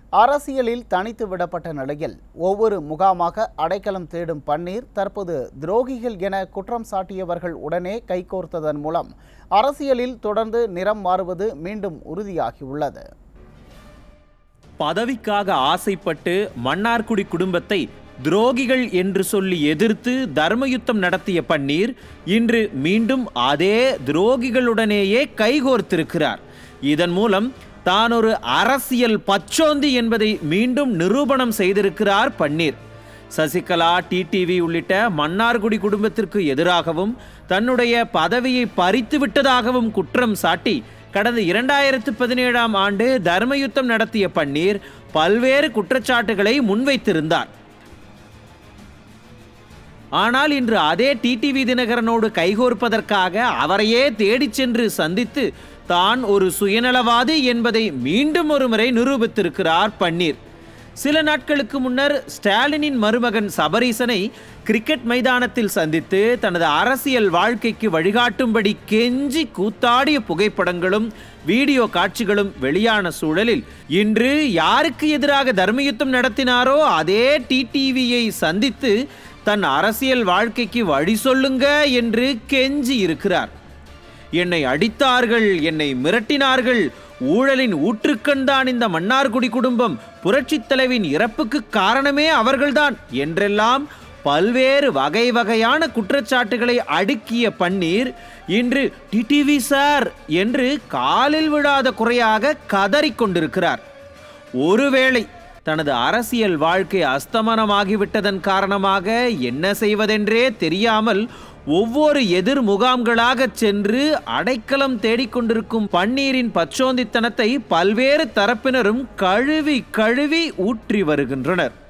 அரசியலில் தனித்து விடப்பட்ட நிலையில் ஒவ்வொரு முகாமாக அடைக்கலம் தேடும் பன்னீர் தற்போது துரோகிகள் என குற்றம் சாட்டியவர்கள் உடனே கைகோர்த்ததன் மூலம் அரசியலில் தொடர்ந்து நிறம் மாறுவது மீண்டும் உறுதியாகியுள்ளது பதவிக்காக ஆசைப்பட்டு மன்னார்குடி குடும்பத்தை துரோகிகள் என்று சொல்லி எதிர்த்து தர்மயுத்தம் நடத்திய பன்னீர் இன்று மீண்டும் அதே துரோகிகளுடனேயே கைகோர்த்திருக்கிறார் இதன் மூலம் தான் ஒரு அரசியல் பச்சோந்தி என்பதை மீண்டும் நிரூபணம் செய்திருக்கிறார் பன்னீர் சசிகலா டிடிவி உள்ளிட்ட மன்னார்குடி குடும்பத்திற்கு எதிராகவும் தன்னுடைய பதவியை பறித்து விட்டதாகவும் குற்றம் சாட்டி கடந்த இரண்டாயிரத்து பதினேழாம் ஆண்டு தர்மயுத்தம் நடத்திய பன்னீர் பல்வேறு குற்றச்சாட்டுகளை முன்வைத்திருந்தார் ஆனால் இன்று அதே டிடிவி தினகரனோடு கைகோர்ப்பதற்காக அவரையே தேடிச் சென்று சந்தித்து தான் ஒரு சுயநலவாதி என்பதை மீண்டும் ஒருமுறை நிரூபித்திருக்கிறார் பன்னீர் சில நாட்களுக்கு முன்னர் ஸ்டாலினின் மருமகன் சபரீசனை கிரிக்கெட் மைதானத்தில் சந்தித்து தனது அரசியல் வாழ்க்கைக்கு வழிகாட்டும்படி கெஞ்சி கூத்தாடிய புகைப்படங்களும் வீடியோ காட்சிகளும் வெளியான சூழலில் இன்று யாருக்கு எதிராக தர்மயுத்தம் நடத்தினாரோ அதே டிடிவியை சந்தித்து தன் அரசியல் வாழ்க்கைக்கு வழி சொல்லுங்க என்று கெஞ்சி இருக்கிறார் என்னை அடித்தார்கள் என்னை மிரட்டினார்கள் ஊழலின் ஊற்றுக்கண்தான் இந்த மன்னார்குடி குடும்பம் புரட்சித் தலைவின் இறப்புக்கு காரணமே அவர்கள்தான் என்றெல்லாம் பல்வேறு வகை வகையான குற்றச்சாட்டுகளை அடுக்கிய பன்னீர் இன்று டிடிவி சார் என்று காலில் விழாத குறையாக கதறிக் கொண்டிருக்கிறார் ஒருவேளை தனது அரசியல் வாழ்க்கை அஸ்தமனமாகிவிட்டதன் காரணமாக என்ன செய்வதென்றே தெரியாமல் ஒவ்வொரு எதிர் முகாம்களாக சென்று அடைக்கலம் தேடிக்கொண்டிருக்கும் பன்னீரின் பச்சோந்தித்தனத்தை பல்வேறு தரப்பினரும் கழுவி கழுவி ஊற்றி வருகின்றனர்